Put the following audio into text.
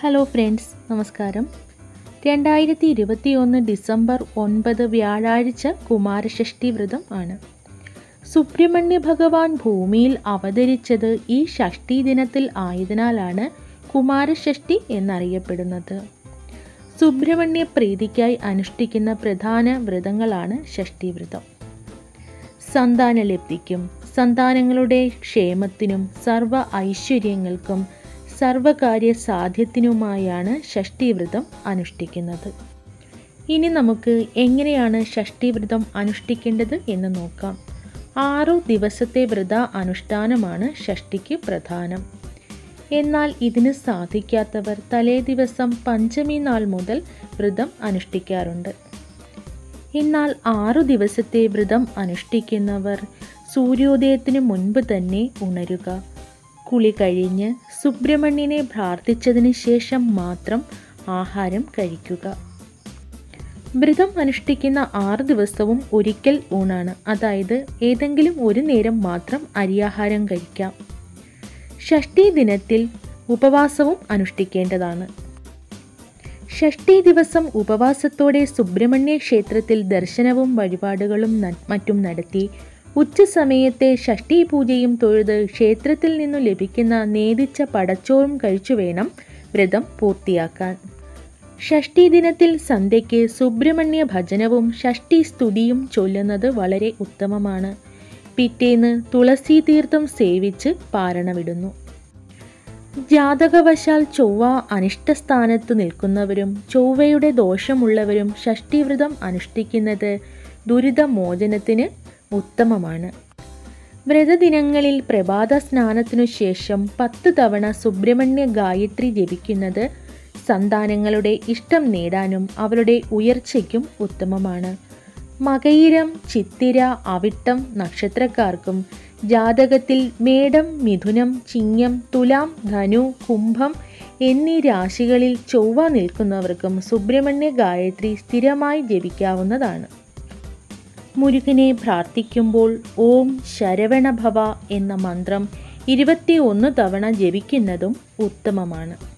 hello friends നമസ്കാരം രണ്ടായിരത്തി ഇരുപത്തിയൊന്ന് ഡിസംബർ ഒൻപത് വ്യാഴാഴ്ച കുമാരഷഷ്ഠി വ്രതം ആണ് സുബ്രഹ്മണ്യ ഭഗവാൻ ഭൂമിയിൽ അവതരിച്ചത് ഈ ഷഷ്ഠി ദിനത്തിൽ ആയതിനാലാണ് കുമാരഷഷ്ഠി എന്നറിയപ്പെടുന്നത് സുബ്രഹ്മണ്യ പ്രീതിക്കായി അനുഷ്ഠിക്കുന്ന പ്രധാന വ്രതങ്ങളാണ് ഷഷ്ഠി വ്രതം സന്താനലബ്ധിക്കും സന്താനങ്ങളുടെ ക്ഷേമത്തിനും സർവ ഐശ്വര്യങ്ങൾക്കും സർവകാര്യ സാധ്യത്തിനുമായാണ് ഷഷ്ഠീവ്രതം അനുഷ്ഠിക്കുന്നത് ഇനി നമുക്ക് എങ്ങനെയാണ് ഷഷ്ഠീവ്രതം അനുഷ്ഠിക്കേണ്ടത് എന്ന് നോക്കാം ആറു ദിവസത്തെ വ്രത അനുഷ്ഠാനമാണ് ഷഷ്ഠിക്ക് പ്രധാനം എന്നാൽ ഇതിന് സാധിക്കാത്തവർ തലേ ദിവസം പഞ്ചമി നാൾ മുതൽ വ്രതം അനുഷ്ഠിക്കാറുണ്ട് എന്നാൽ ആറു ദിവസത്തെ വ്രതം അനുഷ്ഠിക്കുന്നവർ സൂര്യോദയത്തിന് മുൻപ് തന്നെ ഉണരുക കുളി കഴിഞ്ഞ് സുബ്രഹ്മണ്യനെ പ്രാർത്ഥിച്ചതിന് ശേഷം മാത്രം ആഹാരം കഴിക്കുക വ്രതം അനുഷ്ഠിക്കുന്ന ആറ് ദിവസവും ഒരിക്കൽ ഊണാണ് അതായത് ഏതെങ്കിലും ഒരു നേരം മാത്രം അരിയാഹാരം കഴിക്കാം ഷഷ്ഠി ദിനത്തിൽ ഉപവാസവും അനുഷ്ഠിക്കേണ്ടതാണ് ഷഷ്ഠി ദിവസം ഉപവാസത്തോടെ സുബ്രഹ്മണ്യ ക്ഷേത്രത്തിൽ ദർശനവും വഴിപാടുകളും മറ്റും നടത്തി ഉച്ചസമയത്തെ ഷഷ്ഠി പൂജയും തൊഴുത് ക്ഷേത്രത്തിൽ നിന്നു ലഭിക്കുന്ന നേദിച്ച പടച്ചോറും കഴിച്ചു വേണം വ്രതം പൂർത്തിയാക്കാൻ ഷഷ്ഠി ദിനത്തിൽ സന്ധ്യയ്ക്ക് സുബ്രഹ്മണ്യ ഭജനവും ഷഷ്ഠി സ്തുതിയും ചൊല്ലുന്നത് വളരെ ഉത്തമമാണ് പിറ്റേന്ന് തുളസി തീർത്ഥം സേവിച്ച് പാരണവിടുന്നു ജാതകവശാൽ ചൊവ്വ അനിഷ്ടസ്ഥാനത്ത് നിൽക്കുന്നവരും ചൊവ്വയുടെ ദോഷമുള്ളവരും ഷഷ്ഠിവ്രതം അനുഷ്ഠിക്കുന്നത് ദുരിതമോചനത്തിന് ഉത്തമമാണ് വ്രതദിനങ്ങളിൽ പ്രഭാത സ്നാനത്തിനു ശേഷം പത്ത് തവണ സുബ്രഹ്മണ്യ ഗായത്രി ജപിക്കുന്നത് സന്താനങ്ങളുടെ ഇഷ്ടം നേടാനും അവരുടെ ഉയർച്ചയ്ക്കും ഉത്തമമാണ് മകയിരം ചിത്തിര അവിട്ടം നക്ഷത്രക്കാർക്കും ജാതകത്തിൽ മേടം മിഥുനം ചിങ്ങം തുലാം ധനു കുംഭം എന്നീ രാശികളിൽ ചൊവ്വ നിൽക്കുന്നവർക്കും സുബ്രഹ്മണ്യ ഗായത്രി സ്ഥിരമായി ജപിക്കാവുന്നതാണ് മുരുകനെ പ്രാർത്ഥിക്കുമ്പോൾ ഓം ശരവണഭവ എന്ന മന്ത്രം ഇരുപത്തി ഒന്ന് തവണ ജപിക്കുന്നതും ഉത്തമമാണ്